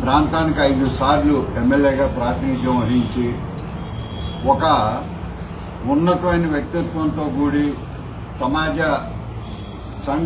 ప్రాంతానికి ఐదు సార్లు ఎమ్మెల్యేగా ప్రాతినిధ్యం వహించి ఒక ఉన్నతమైన వ్యక్తిత్వంతో కూడి సమాజ సంఘ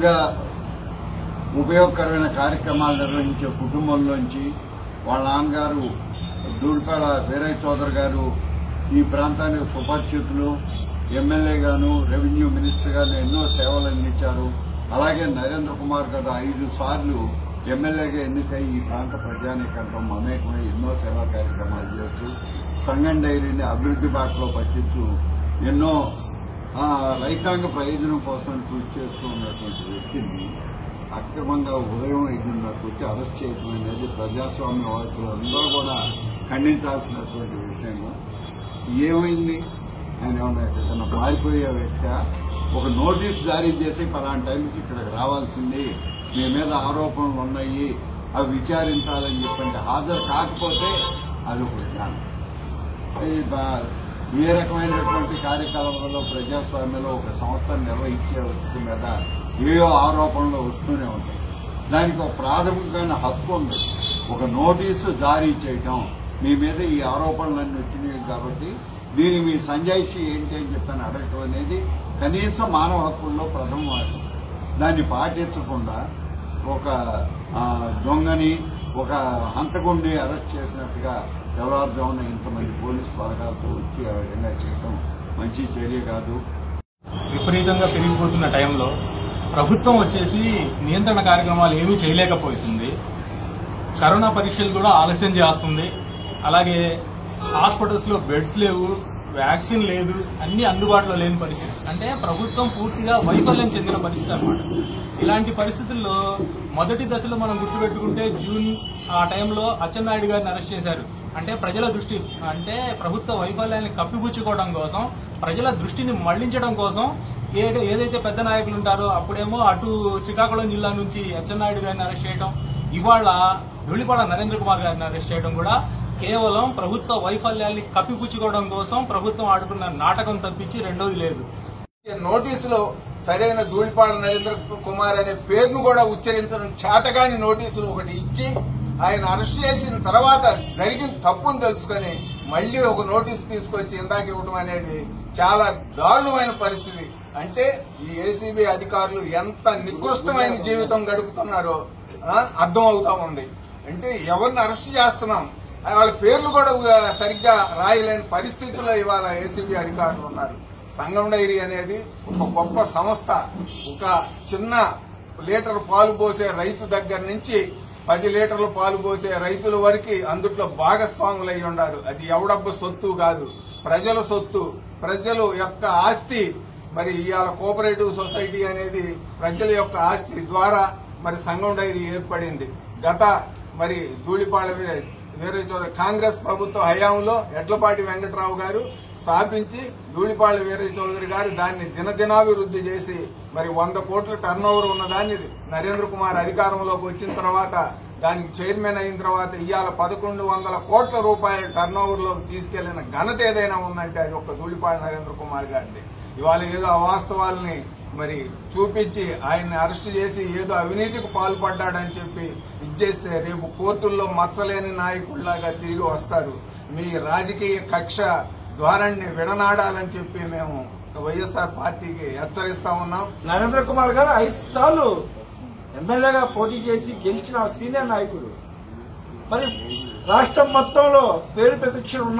ఉపయోగకరమైన కార్యక్రమాలు నిర్వహించే కుటుంబంలోంచి వాళ్ళ నాన్నగారు దూడిపాల వీరయ్య చౌదరి గారు ఈ ప్రాంతానికి సుపరిచితులు ఎమ్మెల్యేగాను రెవెన్యూ మినిస్టర్ గాను ఎన్నో సేవలు అందించారు అలాగే నరేంద్ర కుమార్ గారు ఐదు సార్లు ఎమ్మెల్యేగా ఎన్నికై ఈ ప్రాంత ప్రజానీకంతో మమేకమై ఎన్నో సేవా కార్యక్రమాలు చేస్తూ సంగం డైరీని అభివృద్ధి బాటలో పట్టించు ఎన్నో ఆ, రైతాంగ ప్రయోజనం కోసం కృషి చేస్తూ ఉన్నటువంటి వ్యక్తిని అక్రమంగా ఉదయం ఐదున్నరకు వచ్చి అరెస్ట్ చేయడం అనేది ప్రజాస్వామ్య వాదులు అందరూ కూడా ఖండించాల్సినటువంటి విషయం ఏమైంది ఆయన ఏమన్నా ఎక్కడికన్నా పారిపోయే వ్యక్తి ఒక నోటీస్ జారీ చేసి పలానా టైంకి ఇక్కడికి రావాల్సింది మీ మీద ఆరోపణలు ఉన్నాయి అవి విచారించాలని చెప్పండి హాజరు కాకపోతే అది ఒక విధానం ఈ బా- ఏ రకమైనటువంటి కార్యకలాపాల్లో ప్రజాస్వామ్యంలో ఒక సంస్థను నిర్వహించే వ్యక్తి మీద ఏవో ఆరోపణలు వస్తూనే ఉంటాయి దానికి ఒక ప్రాథమికమైన హక్కు ఉంది ఒక నోటీసు జారీ చేయటం మీ మీద ఈ ఆరోపణలన్నీ వచ్చినాయి కాబట్టి దీని మీ సంజాయిషి ఏంటి అని చెప్పని అడగటం అనేది కనీసం మానవ హక్కుల్లో ప్రథమ వాటి దాన్ని పాటించకుండా ఒక ఆ, దొంగని ఒక హంతకుండి అరెస్ట్ చేసినట్టుగా ఎవరార్థం ఇంతమంది పోలీసు బలగాలతో వచ్చి ఆ విధంగా చేయటం మంచి చర్య కాదు విపరీతంగా పెరిగిపోతున్న టైంలో ప్రభుత్వం వచ్చేసి నియంత్రణ కార్యక్రమాలు ఏమీ చేయలేకపోతుంది కరోనా పరీక్షలు కూడా ఆలస్యం చేస్తుంది అలాగే హాస్పిటల్స్ లో బెడ్స్ లేవు వ్యాక్సిన్ లేదు అన్ని అందుబాటులో లేని పరిస్థితి అంటే ప్రభుత్వం పూర్తిగా వైఫల్యం చెందిన పరిస్థితి అన్నమాట ఇలాంటి పరిస్థితుల్లో మొదటి దశలో మనం గుర్తుపెట్టుకుంటే జూన్ ఆ టైంలో అచ్చెన్నాయుడు గారిని అరెస్ట్ చేశారు అంటే ప్రజల దృష్టి అంటే ప్రభుత్వ వైఫల్యాన్ని కప్పిపుచ్చుకోవడం కోసం ప్రజల దృష్టిని మళ్లించడం కోసం ఏ ఏదైతే పెద్ద నాయకులు ఉంటారో అప్పుడేమో అటు శ్రీకాకుళం జిల్లా నుంచి అచ్చెన్నాయుడు గారిని అరెస్ట్ చేయడం ఇవాళ ధుళిపాడ నరేంద్ర కుమార్ గారిని అరెస్ట్ చేయడం కూడా కేవలం ప్రభుత్వ వైఫల్యాన్ని కప్పిపుచ్చుకోవడం కోసం ప్రభుత్వం ఆడుకున్న నాటకం తప్పించి రెండోది లేదు నోటీసులో సరైన ధూళిపాల నరేంద్ర కుమార్ అనే పేరును కూడా ఉచ్చరించడం చేతగాని నోటీసులు ఒకటి ఇచ్చి ఆయన అరెస్ట్ చేసిన తర్వాత జరిగిన తప్పును తెలుసుకొని మళ్ళీ ఒక నోటీస్ తీసుకొచ్చి ఇందాక ఇవ్వడం అనేది చాలా దారుణమైన పరిస్థితి అంటే ఈ ఏసీబీ అధికారులు ఎంత నికృష్టమైన జీవితం గడుపుతున్నారో ఆ, అర్థం అవుతా ఉంది అంటే ఎవరిని అరెస్ట్ చేస్తున్నాం వాళ్ళ పేర్లు కూడా ఆ, సరిగ్గా రాయలేని పరిస్థితిలో ఇవాళ ఏసీబీ అధికారులు ఉన్నారు సంగం డైరీ అనేది ఒక గొప్ప సంస్థ ఒక చిన్న లీటర్ పాలు పోసే రైతు దగ్గర నుంచి పది లీటర్లు పాలు పోసే రైతుల వరకు అందుట్లో భాగస్వాములు అయి ఉన్నారు అది ఎవడబ్బ సొత్తు కాదు ప్రజల సొత్తు ప్రజల యొక్క ఆస్తి మరి ఇవాళ కోఆపరేటివ్ సొసైటీ అనేది ప్రజల యొక్క ఆస్తి ద్వారా మరి సంఘం డైరీ ఏర్పడింది గత మరి ధూళిపాడ వీ- వీరయ్య చౌదరి కాంగ్రెస్ ప్రభుత్వ హయాంలో ఎడ్లపాటి వెంకటరావు గారు స్థాపించి ధూళిపాళ వీరయ్య చౌదరి గారు దాన్ని దినదినాభివృద్ధి చేసి మరి వంద కోట్ల టర్న్ ఓవర్ ఉన్న దాన్ని నరేంద్ర కుమార్ అధికారంలోకి వచ్చిన తర్వాత దానికి చైర్మన్ అయిన తర్వాత ఇవాళ పదకొండు వందల కోట్ల రూపాయల టర్న్ ఓవర్ లోకి తీసుకెళ్లిన ఘనత ఏదైనా ఉందంటే అది ఒక ధూళిపాళ నరేంద్ర కుమార్ గారిది ఇవాళ ఏదో అవాస్తవాల్ని మరి చూపించి ఆయన్ని అరెస్ట్ చేసి ఏదో అవినీతికి పాల్పడ్డాడని చెప్పి ఇచ్చేస్తే రేపు కోర్టుల్లో మచ్చలేని నాయకుల్లాగా తిరిగి వస్తారు మీ రాజకీయ కక్ష ద్వారాన్ని విడనాడాలని చెప్పి మేము వైఎస్ఆర్ పార్టీకి హెచ్చరిస్తా ఉన్నాం నరేంద్ర కుమార్ గారు ఐదు సార్లు ఎమ్మెల్యేగా పోటీ చేసి గెలిచిన సీనియర్ నాయకుడు మరి రాష్ట్రం మొత్తంలో పేరు ప్రతిక్ష ఉన్న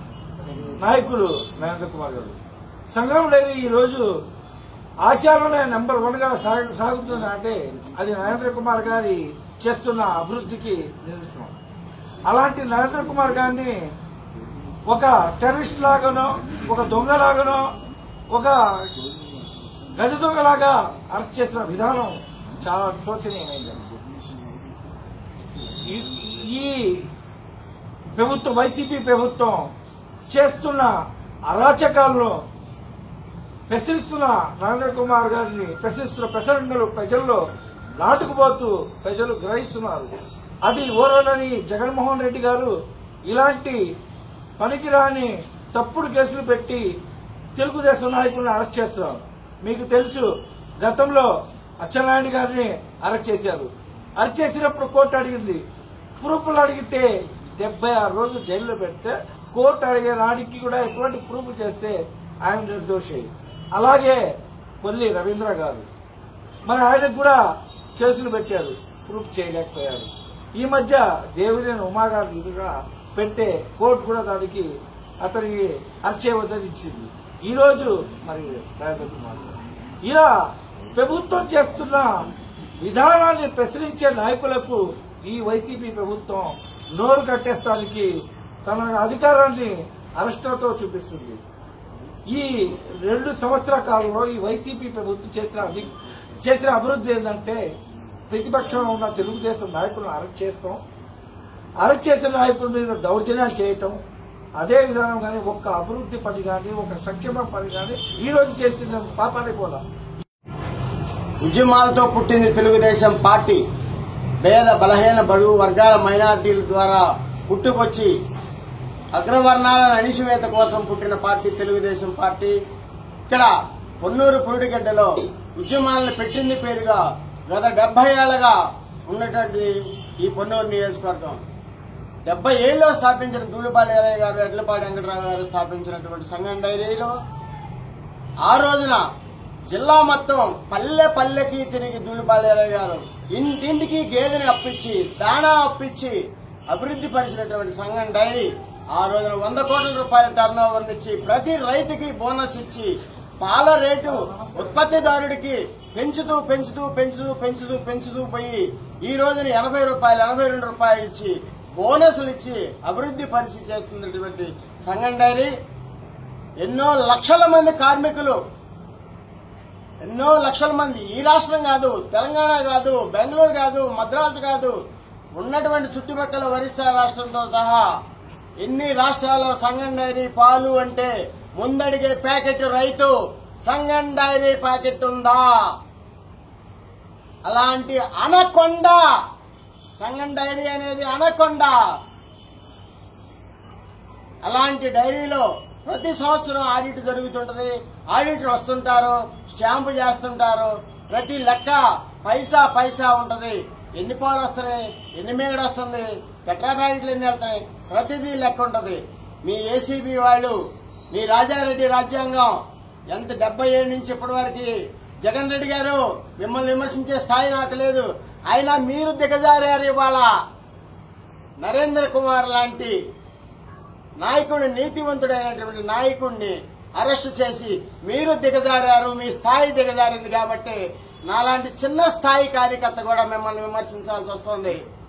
నాయకుడు నరేంద్ర కుమార్ గారు సంఘం లేదు ఈ రోజు ఆసియాలోనే నెంబర్ వన్ గా సాగు- సాగుతుంది అంటే అది నరేంద్ర కుమార్ గారి చేస్తున్న అభివృద్ధికి నిదర్శనం అలాంటి నరేంద్ర కుమార్ గారిని ఒక టెర్రరిస్ట్ లాగానో ఒక దొంగలాగానో ఒక గజ దొంగలాగా అరెస్ట్ చేసిన విధానం చాలా శోచనీయమైంది ఈ- ఈ ప్రభుత్వం వైసీపీ ప్రభుత్వం చేస్తున్న అరాచకాలను ప్రశ్నిస్తున్న నరేంద్ర కుమార్ గారిని ప్రశ్నిస్తున్న ప్రసంగాలు ప్రజల్లో నాటుకుపోతూ ప్రజలు గ్రహిస్తున్నారు అది ఓరలని జగన్మోహన్ రెడ్డి గారు ఇలాంటి పనికిరాని తప్పుడు కేసులు పెట్టి తెలుగుదేశం నాయకులను అరెస్ట్ చేస్తున్నారు మీకు తెలుసు గతంలో అచ్చెన్నాయుడు గారిని అరెస్ట్ చేశారు అరెస్ట్ చేసినప్పుడు కోర్టు అడిగింది ప్రూఫ్లు అడిగితే డెబ్బై ఆరు రోజులు జైల్లో పెడితే కోర్టు అడిగే నాటికి కూడా ఎటువంటి ప్రూఫ్ చేస్తే ఆయన నిర్దోషి అలాగే కొల్లి రవీంద్ర గారు మరి ఆయనకు కూడా కేసులు పెట్టారు ప్రూఫ్ చేయలేకపోయారు ఈ మధ్య దేవినేని ఉమా గారి కూడా పెడితే కోర్టు కూడా దానికి అతనికి అర్చే వద్దని ఇచ్చింది ఈ రోజు మరి రాజేంద్ర కుమార్ గారు. ఇలా ప్రభుత్వం చేస్తున్న విధానాన్ని ప్రశ్నించే నాయకులకు ఈ వైసీపీ ప్రభుత్వం నోరు కట్టేస్తానికి తన అధికారాన్ని అరెస్టులతో చూపిస్తుంది ఈ రెండు సంవత్సరాల కాలంలో ఈ వైసీపీ ప్రభుత్వం చేసిన అధి- చేసిన అభివృద్ధి ఏంటంటే ప్రతిపక్షంలో ఉన్న తెలుగుదేశం నాయకులను అరెస్ట్ చేస్తాం అరెస్ట్ చేసిన నాయకుల మీద దౌర్జన్యాలు చేయటం అదే విధానం కానీ ఒక్క అభివృద్ధి పని కానీ ఒక సంక్షేమ పని కానీ ఈ రోజు చేసిన పాపాన్ని కూడా ఉద్యమాలతో పుట్టింది తెలుగుదేశం పార్టీ పేద బలహీన బడుగు వర్గాల మైనార్టీల ద్వారా పుట్టుకొచ్చి అగ్రవర్ణాలను అణిచివేత కోసం పుట్టిన పార్టీ తెలుగుదేశం పార్టీ ఇక్కడ పొన్నూరు పురుడిగడ్డలో ఉద్యమాలను పెట్టింది పేరుగా గత డెబ్బై ఏళ్లగా ఉన్నటువంటి ఈ పొన్నూరు నియోజకవర్గం డెబ్బై ఏళ్ళలో స్థాపించిన దూళిపాలి ఎలయ్య గారు ఎడ్లపాటి వెంకటరావు గారు స్థాపించినటువంటి సంఘం డైరీలో ఆ రోజున జిల్లా మొత్తం పల్లె పల్లెకి తిరిగి దూళిపాలేరయ్య గారు ఇంటింటికి గేదెని అప్పించి దాణా అప్పించి అభివృద్ధి పరిచినటువంటి సంఘం డైరీ ఆ రోజున వంద కోట్ల రూపాయల టర్న్ ఓవర్ ఇచ్చి ప్రతి రైతుకి బోనస్ ఇచ్చి పాల రేటు ఉత్పత్తిదారుడికి పెంచుతూ పెంచుతూ పెంచుతూ పెంచుతూ పెంచుతూ పోయి ఈ రోజున ఎనభై రూపాయలు ఎనభై రెండు రూపాయలు ఇచ్చి బోనస్లు ఇచ్చి అభివృద్ధి పరిస్థితి చేస్తున్నటువంటి సంఘం డైరీ ఎన్నో లక్షల మంది కార్మికులు ఎన్నో లక్షల మంది ఈ రాష్ట్రం కాదు తెలంగాణ కాదు బెంగళూరు కాదు మద్రాసు కాదు ఉన్నటువంటి చుట్టుపక్కల ఒరిస్సా రాష్ట్రంతో సహా ఎన్ని రాష్ట్రాల్లో సంగం డైరీ పాలు అంటే ముందడిగే ప్యాకెట్ రైతు సంగం డైరీ ప్యాకెట్ ఉందా అలాంటి అనకొండ సంగం డైరీ అనేది అనకొండ అలాంటి డైరీలో ప్రతి సంవత్సరం ఆడిట్ జరుగుతుంటది ఆడిటర్ వస్తుంటారు స్టాంపు చేస్తుంటారు ప్రతి లెక్క పైసా పైసా ఉంటది ఎన్ని పాలు వస్తున్నాయి ఎన్ని మేగడ వస్తుంది టెట్రా ప్యాకెట్లు ఎన్ని వెళ్తాయి ప్రతిదీ లెక్క ఉంటది మీ ఏసీబీ వాళ్ళు మీ రాజారెడ్డి రాజ్యాంగం ఎంత డెబ్బై ఏడు నుంచి ఇప్పటి వరకు జగన్ రెడ్డి గారు మిమ్మల్ని విమర్శించే స్థాయి నాకు లేదు అయినా మీరు దిగజారారు ఇవాళ నరేంద్ర కుమార్ లాంటి నాయకుడిని నీతివంతుడైనటువంటి నాయకుడిని అరెస్ట్ చేసి మీరు దిగజారారు మీ స్థాయి దిగజారింది కాబట్టి నాలాంటి చిన్న స్థాయి కార్యకర్త కూడా మిమ్మల్ని విమర్శించాల్సి వస్తుంది